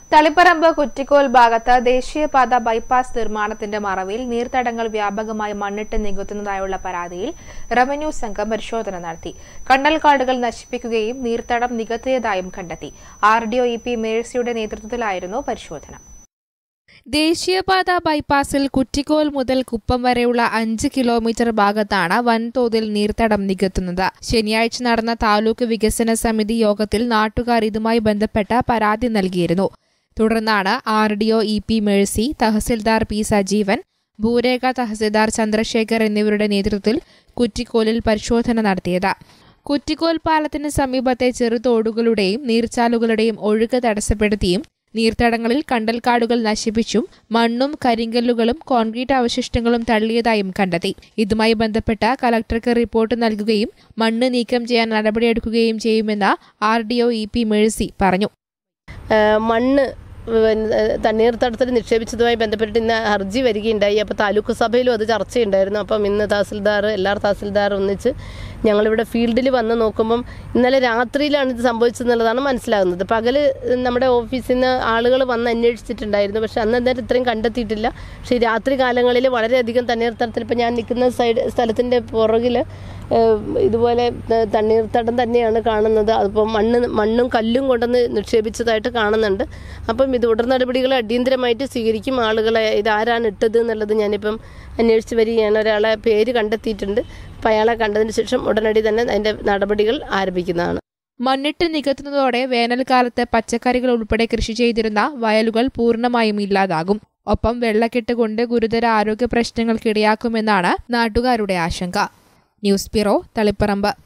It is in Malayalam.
തളിപ്പറമ്പ് കുറ്റിക്കോൽ ഭാഗത്ത് ദേശീയപാത ബൈപ്പാസ് നിർമ്മാണത്തിന്റെ മറവിൽ നീർത്തടങ്ങൾ വ്യാപകമായി മണ്ണിട്ട് നികത്തുന്നതായുള്ള പരാതിയിൽ റവന്യൂ സംഘം പരിശോധന നടത്തി കണ്ടൽക്കാടുകൾ നശിപ്പിക്കുകയും നീർത്തടം നികത്തിയതായും കണ്ടെത്തി R D O E P മേഴ്സിയുടെ നേതൃത്വത്തിലായിരുന്നു പരിശോധന ദേശീയപാത ബൈപ്പാസിൽ കുറ്റിക്കോൽ മുതൽ കുപ്പം വരെയുള്ള അഞ്ച് കിലോമീറ്റർ ഭാഗത്താണ് വൻതോതിൽ നീർത്തടം നികത്തുന്നത് ശനിയാഴ്ച നടന്ന താലൂക്ക് വികസന സമിതി യോഗത്തിൽ നാട്ടുകാർ ഇതുമായി ബന്ധപ്പെട്ട പരാതി നൽകിയിരുന്നു തുടർന്നാണ് R D O E P Mercy തഹസിൽദാർ പി സജീവൻ ഭൂരേഖ തഹസിൽദാർ ചന്ദ്രശേഖർ എന്നിവരുടെ നേതൃത്വത്തിൽ കുറ്റിക്കോലിൽ പരിശോധന നടത്തിയത് കുറ്റിക്കോൽ പാലത്തിന് സമീപത്തെ ചെറുതോടുകളുടെയും നീർച്ചാലുകളുടെയും ഒഴുക്ക് തടസ്സപ്പെടുത്തിയും നീർത്തടങ്ങളിൽ കണ്ടൽക്കാടുകൾ നശിപ്പിച്ചും മണ്ണും കരിങ്കല്ലുകളും കോൺക്രീറ്റ് അവശിഷ്ടങ്ങളും തള്ളിയതായും കണ്ടെത്തി ഇതുമായി ബന്ധപ്പെട്ട കലക്ടർക്ക് റിപ്പോർട്ട് നൽകുകയും മണ്ണ് നീക്കം ചെയ്യാൻ നടപടിയെടുക്കുകയും ചെയ്യുമെന്ന് R D O E P Mercy പറഞ്ഞു ഏഹ് മണ്ണ് പിന്നെ തണ്ണീർത്തടത്തിൽ നിക്ഷേപിച്ചതുമായി ബന്ധപ്പെട്ട് ഇന്ന് ഹർജി വരികയുണ്ടായി അപ്പോൾ താലൂക്ക് സഭയിലും അത് ചർച്ചയുണ്ടായിരുന്നു അപ്പം ഇന്ന് തഹസിൽദാർ എല്ലാ തഹസിൽദാർ ഒന്നിച്ച് ഞങ്ങളിവിടെ ഫീൽഡിൽ വന്ന് നോക്കുമ്പം ഇന്നലെ രാത്രിയിലാണ് ഇത് സംഭവിച്ചതെന്നുള്ളതാണ് മനസ്സിലാകുന്നത് പകൽ നമ്മുടെ ഓഫീസിൽ നിന്ന് ആളുകൾ വന്ന് അന്വേഷിച്ചിട്ടുണ്ടായിരുന്നു പക്ഷെ അന്ന് അന്നേരം ഇത്രയും കണ്ടെത്തിയിട്ടില്ല പക്ഷേ ഈ രാത്രി കാലങ്ങളിൽ വളരെയധികം തണ്ണീർത്തടത്തിൽ ഇപ്പം ഞാൻ നിൽക്കുന്ന സൈഡ് സ്ഥലത്തിൻ്റെ പുറകിൽ ഇതുപോലെ ത- തണ്ണീർത്തടം തന്നെയാണ് കാണുന്നത് അതിപ്പോൾ മണ്ണ് മണ്ണും കല്ലും കൊണ്ടുവന്ന് നിക്ഷേപിച്ചതായിട്ട് കാണുന്നുണ്ട് അപ്പം ഇത് തുടർ നടപടികൾ അടിയന്തരമായിട്ട് സ്വീകരിക്കും ആളുകളെ ഇത് ആരാണ് ഇട്ടത് എന്നുള്ളത് ഞാനിപ്പം അന്വേഷിച്ച് വരികയാണ് ഒരാളെ പേര് കണ്ടെത്തിയിട്ടുണ്ട് അപ്പം അയാളെ കണ്ടതിന് ശേഷം ഉടനടി തന്നെ അതിൻ്റെ നടപടികൾ ആരംഭിക്കുന്നതാണ് മണ്ണിട്ട് നികത്തുന്നതോടെ വേനൽക്കാലത്ത് പച്ചക്കറികൾ ഉൾപ്പെടെ കൃഷി ചെയ്തിരുന്ന വയലുകൾ പൂർണ്ണമായും ഇല്ലാതാകും ഒപ്പം വെള്ളക്കെട്ട് കൊണ്ട് ഗുരുതര ആരോഗ്യ പ്രശ്നങ്ങൾക്കിടയാക്കുമെന്നാണ് നാട്ടുകാരുടെ ആശങ്ക ന്യൂസ് ബ്യൂറോ തളിപ്പറമ്പ്